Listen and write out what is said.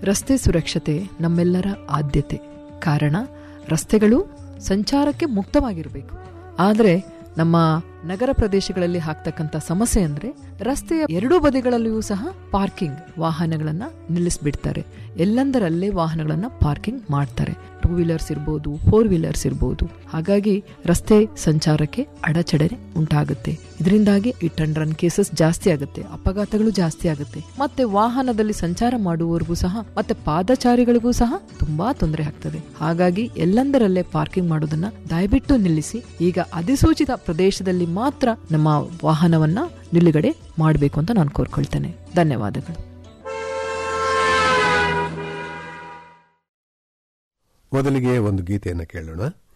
ರಸ್ತೆ ಸುರಕ್ಷತೆ ನಮ್ಮೆಲ್ಲರ ಆದ್ಯತೆ ಕಾರಣ ರಸ್ತೆಗಳು ಸಂಚಾರಕ್ಕೆ ಮುಕ್ತವಾಗಿರಬೇಕು ಆದರೆ ನಮ್ಮ ನಗರ ಪ್ರದೇಶಗಳಲ್ಲಿ ಹಾಕ್ತಕ್ಕಂಥ ಸಮಸ್ಯೆ ಅಂದ್ರೆ ರಸ್ತೆಯ ಎರಡೂ ಬದಿಗಳಲ್ಲಿಯೂ ಸಹ ಪಾರ್ಕಿಂಗ್ ವಾಹನಗಳನ್ನ ನಿಲ್ಲಿಸ್ಬಿಡ್ತಾರೆ ಎಲ್ಲಂದರಲ್ಲೇ ವಾಹನಗಳನ್ನ ಪಾರ್ಕಿಂಗ್ ಮಾಡ್ತಾರೆ ಟೂ ವೀಲರ್ಸ್ ಇರ್ಬೋದು ಫೋರ್ ವೀಲರ್ಸ್ ಇರ್ಬೋದು ಹಾಗಾಗಿ ರಸ್ತೆ ಸಂಚಾರಕ್ಕೆ ಅಡಚಣೆ ಉಂಟಾಗುತ್ತೆ ಇದರಿಂದಾಗಿ ಈ ಟನ್ ರನ್ ಕೇಸಸ್ ಜಾಸ್ತಿ ಆಗುತ್ತೆ ಅಪಘಾತಗಳು ಜಾಸ್ತಿ ಆಗುತ್ತೆ ಮತ್ತೆ ವಾಹನದಲ್ಲಿ ಸಂಚಾರ ಮಾಡುವವರಿಗೂ ಸಹ ಮತ್ತೆ ಪಾದಚಾರಿಗಳಿಗೂ ಸಹ ತುಂಬಾ ತೊಂದರೆ ಆಗ್ತದೆ ಹಾಗಾಗಿ ಎಲ್ಲಂದರಲ್ಲೇ ಪಾರ್ಕಿಂಗ್ ಮಾಡೋದನ್ನ ದಯವಿಟ್ಟು ನಿಲ್ಲಿಸಿ ಈಗ ಅಧಿಸೂಚಿತ ಪ್ರದೇಶದಲ್ಲಿ ಮಾತ್ರ ನಮ್ಮ ವಾಹನವನ್ನ ನಿಲುಗಡೆ ಮಾಡಬೇಕು ಅಂತ ನಾನು ಕೋರ್ಕೊಳ್ತೇನೆ ಧನ್ಯವಾದಗಳು ಮೊದಲಿಗೆ ಒಂದು ಗೀತೆಯನ್ನು ಕೇಳೋಣ